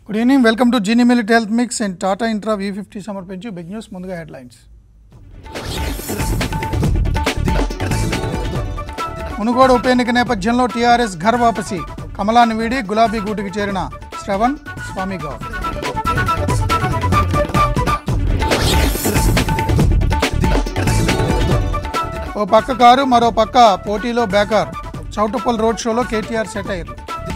good evening welcome to Genie millet health mix and Tata Intra V fifty సమర్పించి big news ముందుగా headlines Munugode ఉప ఎన్నిక నేపథ్యంలో టీఆర్ఎస్ ఘర్ వాపసి కమలాన్ని వీడి గులాబీ గూటికి చేరిన శ్రవణ్ స్వామి గౌడ్ ఓ పక్క కారు మరో పక్క పోటీలో బేకార్ చౌటుప్పల్ రోడ్ షోలో కేటీఆర్ సెటైర్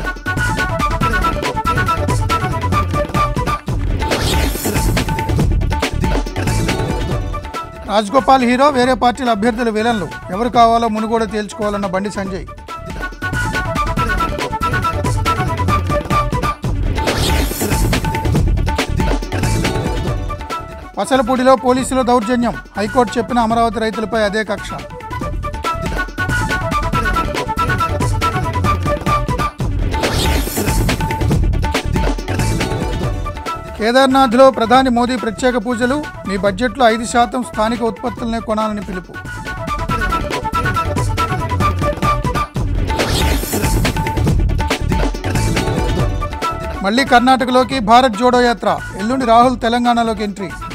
రాజ్గోపాల్ హీరో వేరే పార్టీల అభ్యర్థుల విలన్లు ఎవరు కావాలో మునుగోడ తేల్చుకోవాలన్న బండి సంజయ్ పసలపూడిలో పోలీసుల దౌర్జన్యం హైకోర్టు చెప్పిన అమరావతి రైతులపై అదే కక్ష కేదార్నాథ్లో ప్రధాని మోదీ ప్రత్యేక పూజలు మీ బడ్జెట్లో ఐదు శాతం స్థానిక ఉత్పత్తులనే కొనాలని పిలుపు మళ్లీ కర్ణాటకలోకి భారత్ జోడో యాత్ర ఎల్లుండి రాహుల్ తెలంగాణలోకి ఎంట్రీ